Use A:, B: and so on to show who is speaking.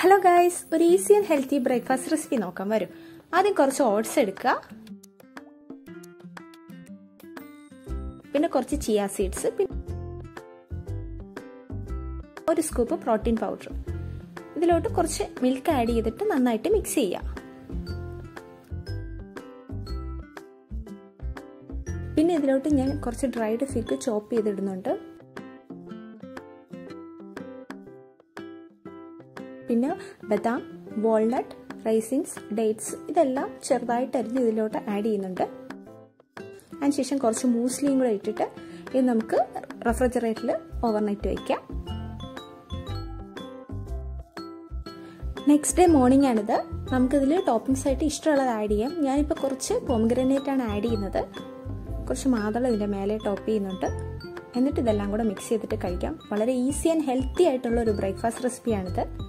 A: hello guys ഒരു easy and healthy breakfast recipe നോക്കാൻ വരും ആദ്യം കുറച്ച് ഓട്സ് എടുക്കുക പിന്നെ കുറച്ച് ചിയ സീഡ്സ് പിന്നെ ഒരു സ്കൂപ്പ് പ്രോട്ടീൻ പൗഡർ ഇതിലോട്ട് കുറച്ച് മിൽക്ക് ആഡ് ചെയ്തിട്ട് നന്നായിട്ട് മിക്സ് ചെയ്യുക പിന്നെ ഇതിലോട്ട് ഞാൻ കുറച്ച് ഡ്രൈഡ് ഫിഗ് ചോപ്പ് ചെയ്തിടുന്നുണ്ട് പിന്നെ ബദാം വാൾനട്ട് റൈസിൻസ് ഡേറ്റ്സ് ഇതെല്ലാം ചെറുതായിട്ട് അരിഞ്ഞ് ഇതിലോട്ട് ആഡ് ചെയ്യുന്നുണ്ട് അതിനുശേഷം കുറച്ച് മൂസ്ലിയും കൂടെ ഇട്ടിട്ട് ഇത് നമുക്ക് റെഫ്രിജറേറ്ററിൽ ഓവർനൈറ്റ് വയ്ക്കാം നെക്സ്റ്റ് ഡേ മോർണിംഗ് ആണിത് നമുക്കിതിൽ ടോപ്പിംഗ്സ് ആയിട്ട് ഇഷ്ടമുള്ളത് ആഡ് ചെയ്യാം ഞാനിപ്പോൾ കുറച്ച് പോംഗ്രനേറ്റ് ആണ് ആഡ് ചെയ്യുന്നത് കുറച്ച് മാതളം ഇതിൻ്റെ മേലെ ടോപ്പ് ചെയ്യുന്നുണ്ട് എന്നിട്ട് ഇതെല്ലാം കൂടെ മിക്സ് ചെയ്തിട്ട് കഴിക്കാം വളരെ ഈസി ആൻഡ് ഹെൽത്തി ആയിട്ടുള്ള ഒരു ബ്രേക്ക്ഫാസ്റ്റ് റെസിപ്പിയാണിത്